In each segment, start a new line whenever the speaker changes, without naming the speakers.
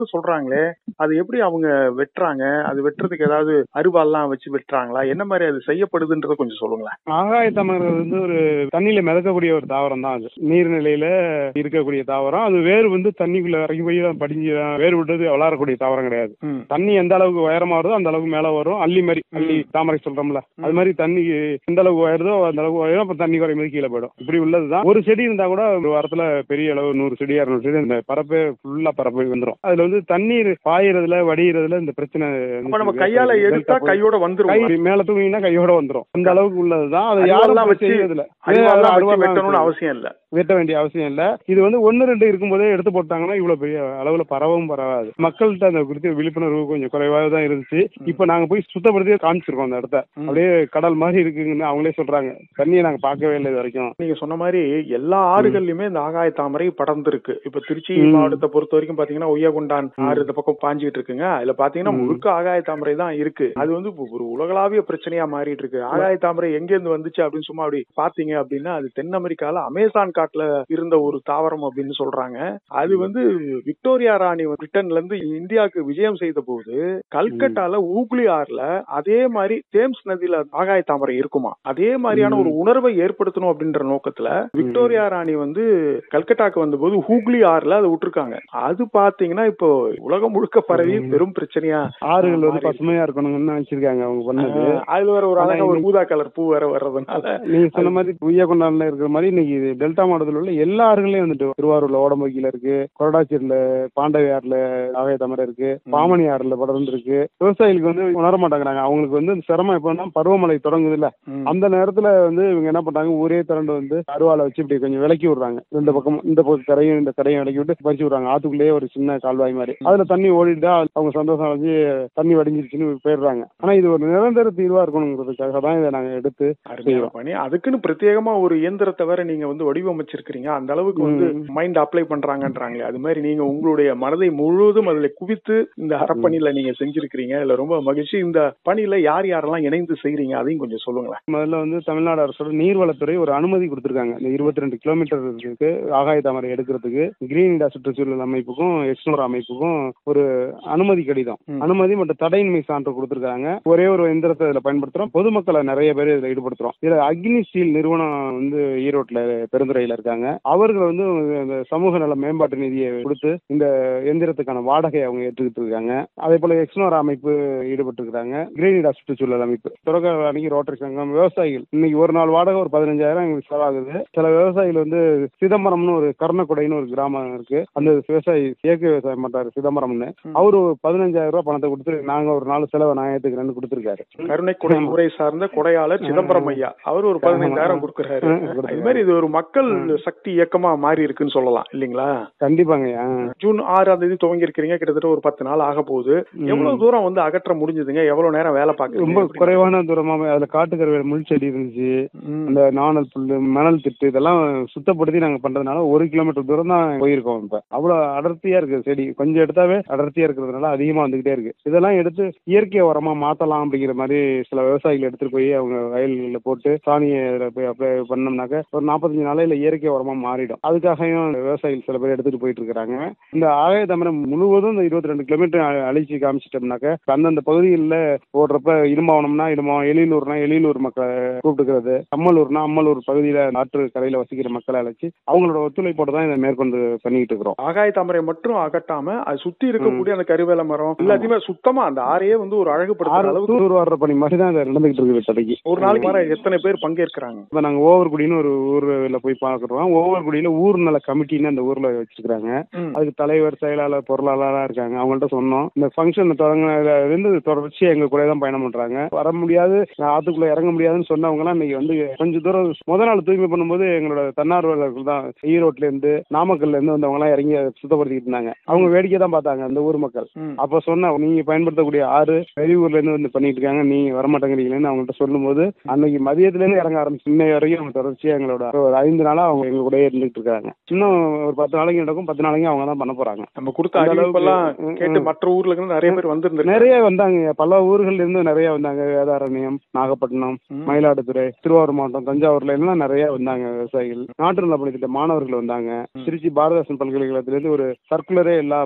சொல்றாங்களே அது எப்படி அவங்க வெட்டுறாங்க அது வெட்டுறதுக்கு ஏதாவது அருவாள்லாம் வச்சு வெட்டுறாங்களா என்ன மாதிரி அது செய்யப்படுதுன்றத கொஞ்சம் சொல்லுங்களேன்
ஆகாய தாமரை வந்து ஒரு தண்ணியில மிதக்கக்கூடிய ஒரு தாவரம் தான் அது நீர்நிலையில இருக்கக்கூடிய தாவரம் அது வேர் வந்து தண்ணிக்குள்ள இறங்கி போய் தான் படிஞ்சு தான் வேர் விட்டது வளரக்கூடிய தாவரம் கிடையாது
ம்.
தண்ணி எந்த அளவுக்கு உயரமா வருதோ அந்த அளவுக்கு மேல வரும் அள்ளி மாதிரி அள்ளி தாமரை சொல்றோம்ல அது மாதிரி தண்ணி எந்த அளவுக்கு உயருதோ அந்த அளவுக்கு உயரும் அப்ப தண்ணி குறையும் போது கீழே போயிடும் இப்படி உள்ளதுதான் ஒரு செடி இருந்தா கூட ஒரு வாரத்துல பெரிய அளவு நூறு செடி இரநூறு செடி அந்த பரப்பே ஃபுல்லா பரப்பு வந்துரும் அதுல வந்து தண்ணீர் பாயிறதுல வடிகிறதுல இந்த பிரச்சனை
அப்ப நம்ம கையால எடுத்தா கையோட வந்துரும்
கை மேல தூங்கினா கையோட வந்துரும் அந்த அளவுக்கு உள்ளதுதான் அது
அருவாள்லாம்
யாரும்
வச்சு-
செய்யறதில்ல
அருவாள்லாம் வச்சு
அருவாள்லாம்
வெட்டணும்னு
வச்சு
அவசியம் இல்ல
வெட்ட வேண்டிய அவசியம் இல்ல இது வந்து ஒன்னு ரெண்டு இருக்கும்போதே எடுத்து போட்டாங்கன்னா இவ்வளவு பெரிய அளவுல பரவும் பரவாது மக்கள்கிட்ட அந்த குறித்து விழிப்புணர்வு கொஞ்சம் குறைவாக தான் இருந்துச்சு இப்ப நாங்க போய் சுத்தப்படுத்தி காமிச்சிருக்கோம் அந்த இடத்த அப்படியே கடல் மாதிரி இருக்குங்கன்னு அவங்களே சொல்றாங்க தண்ணியை நாங்க பார்க்கவே இல்லை இது வரைக்கும்
நீங்க சொன்ன மாதிரி எல்லா ஆறுகள்லயுமே இந்த ஆகாய தாமரை படர்ந்திருக்கு இப்ப திருச்சி
ம்.
மாவட்டத்தை பொறுத்த வரைக்கும் பாத்தீங்கன்னா ஒய்யகுண்டான் ஆறு இந்த பக்கம் பாஞ்சிட்டு இருக்குங்க அதுல பாத்தீங்கன்னா
ம்.
முழுக்க ஆகாய தாமரை தான் இருக்கு அது வந்து இப்ப ஒரு உலகளாவிய பிரச்சனையா மாறிட்டு இருக்கு ஆகாய தாமரை எங்க இருந்து வந்துச்சு அப்படின்னு சும்மா அப்படி பாத்தீங்க அப்படின்னா அது தென் அமெரிக்கால அமேசான் காட்டுல இருந்த ஒரு தாவரம் அப்படின்னு சொல்றாங்க அது வந்து விக்டோரியா ராணி பிரிட்டன்ல இருந்து இந்தியாவுக்கு விஜயம் செய்த போது கல்கட்டால ஊக்லி ஆறுல அதே மாதிரி தேம்ஸ் நதியில ஆகாய தாமரை இருக்குமா அதே மாதிரியான
ம்.
ஒரு உணர்வை ஏற்படுத்தணும் அப்படின்ற நோக்கத்துல விக்டோரியா ராணி வந்து கல்கட்டாக்கு வந்தபோது ஹூக்லி ஆறுல அதை விட்டுருக்காங்க அது பாத்தீங்கன்னா இப்போ உலகம் முழுக்க பரவி
ம்.
பெரும் பிரச்சனையா
ஆறுகள் வந்து
மாறி இருக்கு.
பசுமையா இருக்கணும்னு நினைச்சிருக்காங்க அவங்க பண்ணது
ஆஹ் அதுல வேற ஒரு
ஆனா
அழகா ஒரு
இன்னைக்கு-
ஊதா கலர் பூ வேற வர்றதுனால
நீங்க சொன்ன மாதிரி உய்யகொண்டான்ல இருக்கிற மாதிரி இன்னைக்கு இது டெல்டா மாவட்டத்தில் உள்ள எல்லா ஆறுகளையும் வந்துட்டு திருவாரூர்ல ஓடம்போக்கில இருக்கு கொரடாச்சேரியில பாண்டவி ஆறுல ஆகாய தாமரை இருக்கு பாமணி ஆறுல படர்ந்து இருக்கு விவசாயிகளுக்கு வந்து உணர மாட்டேங்கிறாங்க அவங்களுக்கு வந்து சிரமம் எப்பன்னா பருவமழை தொடங்குது இல்ல
ம்.
அந்த நேரத்துல வந்து இவங்க என்ன பண்றாங்க ஊரே திரண்டு வந்து அருவாலை வச்சு இப்படி கொஞ்சம் விலக்கி விடுறாங்க ரெண்டு பக்கம் இந்த பக்கம் கரையும் இந்த கரையும் விலக்கி விட்டு பறிச்சு விடுறாங்க ஆத்துக்குள்ளேயே ஒரு சின்ன கால்வாய் மாதிரி அதுல தண்ணி ஓடிட்டா அவங்க சந்தோஷம் அடைஞ்சு தண்ணி வடிஞ்சிருச்சுன்னு போயிடுறாங்க ஆனா இது ஒரு நிரந்தர தீர்வா இருக்கணுங்கிறதுக்காக தான் இதை நாங்க எடுத்து
அருமையான
செய்வோம்.
பணி அதுக்குன்னு பிரத்யேகமா ஒரு இயந்திரத்தை வேற நீங்க வந்து வடிவமைச்சிருக்கிறீங்க அந்த அளவுக்கு வந்து
ம்.
மைண்ட் அப்ளை பண்றாங்கன்றாங்களே அது மாதிரி நீங்க உங்களுடைய மனதை முழுவதும் அதுல குவித்து இந்த அறப்பணியில நீங்க செஞ்சிருக்கிறீங்க இதுல ரொம்ப மகிழ்ச்சி இந்த பணியில யார் யாரெல்லாம் இணைந்து செய்றீங்க அதையும் கொஞ்சம் சொல்லுங்களேன்
முதல்ல வந்து தமிழ்நாடு அரசோட நீர்வளத்துறை ஒரு அனுமதி கொடுத்திருக்காங்க இந்த இருபத்தி ரெண்டு கிலோமீட்டர் இருக்கு ஆகாய தாமரை எடுக்கிறதுக்கு கிரீன் இந்தியா சுற்றுச்சூழல் அமைப்புக்கும் எக்ஸ்னோர் அமைப்புக்கும் ஒரு அனுமதி கடிதம்
ம்.
அனுமதி மற்றும் தடையின்மை சான்று கொடுத்திருக்காங்க ஒரே ஒரு எந்திரத்தை இதுல பயன்படுத்துறோம் பொதுமக்களை நிறைய பேர் இதுல ஈடுபடுத்துறோம் இதுல அக்னி ஸ்டீல் நிறுவனம் வந்து ஈரோட்ல பெருந்துறையில இருக்காங்க அவர்கள் வந்து இந்த சமூக நல மேம்பாட்டு நிதியை கொடுத்து இந்த எந்திரத்துக்கான வாடகை அவங்க ஏற்றுக்கிட்டு இருக்காங்க அதே போல எக்ஸ்னோர் அமைப்பு ஈடுபட்டு இருக்காங்க கிரீன் இந்தியா சுற்றுச்சூழல் அமைப்பு தொடக்க அன்னைக்கு ரோட்டரி சங்கம் விவசாயிகள் இன்னைக்கு ஒரு நாள் வாடகை ஒரு பதினஞ்சாயிரம் எங்களுக்கு செலவாகுது சில விவசாயிகள் வந்து சிதம்பரம்னு ஒரு கர்ணக்குடைன்னு ஒரு கிராமம் இருக்கு அந்த விவசாயி இயற்கை விவசாயம் பண்றாரு சிதம்பரம்னு
ம்.
அவரு ஒரு பதினஞ்சாயிரம் ரூபாய் பணத்தை கொடுத்து நாங்க ஒரு நாலு செலவை நான் ஏத்துக்கிறேன்னு கொடுத்துருக்காரு
கருணை கொடை
ஆமா.
முறை சார்ந்த கொடையாளர் சிதம்பரம் ஐயா அவர் ஒரு பதினைந்தாயிரம்
ஆமா.
கொடுக்குறாரு
ஆ, கொடுக்குறாரு.
இது மாதிரி இது ஒரு மக்கள் சக்தி இயக்கமா மாறி இருக்குன்னு சொல்லலாம் இல்லீங்களா
கண்டிப்பாங்க ஆ.
ஜூன் ஆறாம் தேதி துவங்கி இருக்கிறீங்க கிட்டத்தட்ட ஒரு பத்து நாள் ஆக போகுது எவ்வளவு தூரம் வந்து அகற்ற முடிஞ்சதுங்க எவ்வளவு நேரம் வேலை
ரொம்ப
பார்க்குறீங்க
குறைவான தூரமா அதுல காட்டுக்கருவேல முள் செடி இருந்துச்சு
ம்.
அந்த நாணல் புல்லு மணல் திட்டு இதெல்லாம் சுத்தப்படுத்தி நாங்க பண்றதுனால ஒரு கிலோமீட்டர் தூரம் தான் போயிருக்கோம் இப்ப அவ்வளவு அடர்த்தியா இருக்கு செடி கொஞ்சம் எடுத்தாவே அடர்த்தியா இருக்கிறதுனால அதிகமா வந்துகிட்டே இருக்கு இதெல்லாம் எடுத்து இயற்கை உரமா மாத்தலாம் அப்படிங்கிற மாதிரி சில விவசாயிகள் எடுத்துட்டு போய் அவங்க வயல்களில் போட்டு சாணியை இதுல போய் அப்ளை பண்ணோம்னாக்க ஒரு நாற்பத்தஞ்சு நாளையில இயற்கை உரமா மாறிடும் அதுக்காகவும் விவசாயிகள் சில பேர் எடுத்துட்டு போயிட்டு இருக்காங்க இந்த ஆகாய தமிழம் முழுவதும் இந்த இருபத்தி ரெண்டு கிலோமீட்டர் அழிச்சு காமிச்சிட்டோம்னாக்க அந்தந்த பகுதிகளில் போடுறப்ப இரும்பாவனம்னா இரும்பாவனம் எழிலூர்னா எழிலூர் மக்களை கூப்பிட்டுக்கிறது அம்மலூர்னா அம்மலூர் பகுதியில ஆற்று கரையில வசிக்கிற மக்களை அழைச்சி அவங்களோட ஒத்துழைப்போட தான் இதை மேற்கொண்டு பண்ணிட்டு இருக்கிறோம்
ஆகாய தாமரை மட்டும் அகட்டாம அது சுத்தி இருக்கக்கூடிய அந்த கருவேல மரம் எல்லாத்தையுமே சுத்தமா அந்த ஆறையே வந்து ஒரு அழகுபடுத்துற
ஆறு
அளவுக்கு
தூர் வர்ற பணி மாதிரி தான் இதை நடந்துகிட்டு இருக்குது இப்போதைக்கு
ஒரு நாளைக்கு வர எத்தனை பேர் பங்கேற்கிறாங்க
இப்போ நாங்கள் ஓவர்குடின்னு ஒரு ஊர்ல போய் பார்க்குறோம் ஓவர்குடியில ஊர் நல கமிட்டின்னு அந்த ஊர்ல வச்சிருக்காங்க
ம்.
அதுக்கு தலைவர் செயலாளர் பொருளாளராக இருக்காங்க அவங்கள்ட்ட சொன்னோம் இந்த ஃபங்க்ஷன் தொடங்கினதுலேருந்து தொடர்ச்சியாக எங்க கூட தான் பயணம் பண்றாங்க வர முடியாது ஆத்துக்குள்ள இறங்க முடியாதுன்னு சொன்னவங்கலாம் இன்னைக்கு வந்து கொஞ்சம் தூரம் முத நாள் தூய்மை பண்ணும்போது எங்களோட தன்னார்வலர்கள் தான் ஈரோட்ல இருந்து நாமக்கல்ல இருந்து வந்தவங்க எல்லாம் இறங்கி அதை சுத்தப்படுத்திட்டு இருந்தாங்க அவங்க வேடிக்கை தான் பார்த்தாங்க அந்த ஊர் மக்கள்
ம்.
அப்ப சொன்ன நீங்க பயன்படுத்தக்கூடிய ஆறு வெளியூர்ல இருந்து வந்து பண்ணிட்டு இருக்காங்க நீங்க வரமாட்டேங்கிறீங்களேன்னு அவங்கள்ட்ட சொல்லும்போது அன்னைக்கு மதியத்துல இருந்து இறங்க ஆரம்பிச்சு இன்னை வரைக்கும் அவங்க தொடர்ச்சியா எங்களோட ஒரு ஐந்து நாளா அவங்க எங்க கூடயே இருந்துட்டு இருக்காங்க இன்னும் ஒரு பத்து நாளைக்கு நடக்கும் பத்து நாளைக்கு அவங்க தான் பண்ண போறாங்க
நம்ம கொடுத்த
அந்த
அறிவிப்பெல்லாம்
அளவுக்கு, ம்,
கேட்டு
ம்.
மற்ற ஊர்ல இருந்து நிறைய பேர் வந்திருந்திருக்காங்க
நிறைய வந்தாங்க பல ஊர்கள்ல இருந்து நிறைய வந்தாங்க வேதாரண்யம் நாகப்பட்டினம்
ம்.
மயிலாடுதுறை திருவாரூர் மாவட்டம் தஞ்சாவூர்ல எல்லாம் நிறைய வந்தாங்க விவசாயிகள் நாட்டு நல பணித்திட்ட மாணவர்கள் வந்தாங்க
ம்.
திருச்சி பாரதாசன் பல்கலைக்கழகத்திலிருந்து ஒரு சர்க்குலரே எல்லா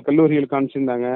கல்லூரிகள் காமிச்சிருந்தாங்க